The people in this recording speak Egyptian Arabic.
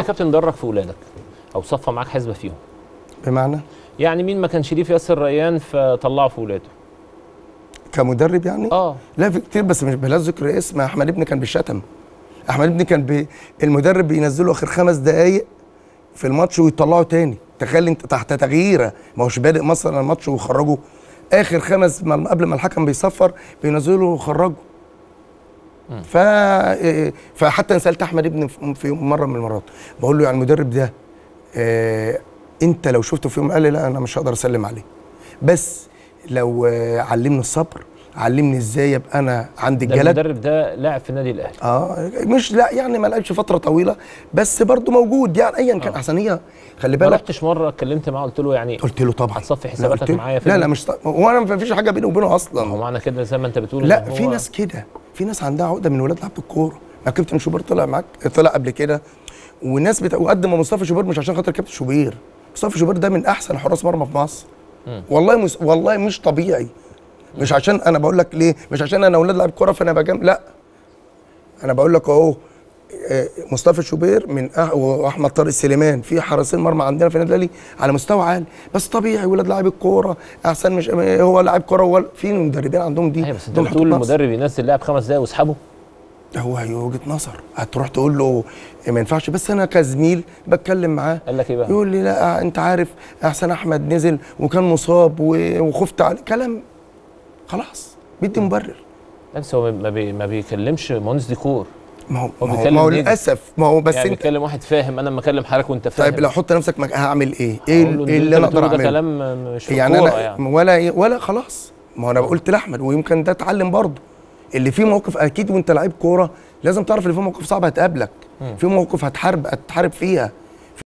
كابتن درك في ولادك او صفى معاك حسبه فيهم بمعنى يعني مين ما كان شريف ياسر ريان فطلعه في ولاده كمدرب يعني اه لا في كتير بس مش بلا ذكر اسم احمد ابني كان بالشتم احمد ابني كان بي المدرب بينزله اخر خمس دقائق في الماتش ويطلعه تاني تخيل انت تحت تغييره ما هوش بادئ مثلا الماتش ويخرجه اخر خمس ما قبل ما الحكم بيصفر بينزله ويخرجه ف إيه، فحتى انا سالت احمد ابني في- في يوم- مره من المرات بقول له يعني المدرب ده آه انت لو شفته في يوم قال لي لا انا مش هقدر اسلم عليه بس لو آه علمني الصبر علمني ازاي ابقى انا عندي ده الجلد المدرب ده لاعب في النادي الاهلي اه مش لا يعني ما لعبش فتره طويله بس برضه موجود يعني ايا كان آه. احسن هي خلي ما بالك رحتش مره اتكلمت معاه قلت له يعني قلت له طبعا هتصفي لا، حساباتك قلت له- معايا في لا لا ال- مش ط- وانا ما فيش حاجه بيني وبينه هو اصلا معنى كده زي ما انت بتقول لا إن في هو- ناس كده في ناس عندها عقده من ولاد لعبه الكوره ما كابتن شوبير طلع معاك طلع قبل كده والناس بتا... وقدم مصطفى شوبير مش عشان خاطر كابتن شوبير مصطفى شوبير ده من احسن حراس مرمى في مصر مم. والله مس... والله مش طبيعي مش عشان انا بقول لك ليه مش عشان انا ولاد لعب كوره فانا بجام لا انا بقول لك اهو آه، مصطفى شوبير من أح... واحمد طارق سليمان في حراسين مرمى عندنا في النادي الاهلي على مستوى عالي بس طبيعي ولاد لاعب الكوره احسن مش هو لاعب كوره هو في مدربين عندهم دي ايوه بس انت دول بتقول حطوا نقص. المدرب ينزل لاعب خمس دقايق ويسحبه هو هي وجهه نظر هتروح تقول له ما ينفعش بس انا كزميل بتكلم معاه قال لك ايه بقى؟ يقول لي لا انت عارف احسن احمد نزل وكان مصاب و- وخفت عليه كلام خلاص بيدي مبرر لا بس هو ما, بي ما بيكلمش مهندس ديكور ما هو هو ما هو, بيتكلم ما هو نجم. للاسف ما هو بس يعني انت بيتكلم واحد فاهم انا لما اكلم حضرتك وانت فاهم طيب لو حط نفسك مك... هعمل ايه؟ ايه, أقول له ال- إيه إن اللي انا أنت اقدر بتقوله ده اعمله؟ كلام مش في يعني الكورة انا يعني ولا ولا خلاص ما هو انا قلت لاحمد ويمكن ده اتعلم برضه اللي فيه موقف اكيد وانت لعيب كوره لازم تعرف اللي فيه موقف صعب هتقابلك مم. في موقف هتحارب هتحارب فيها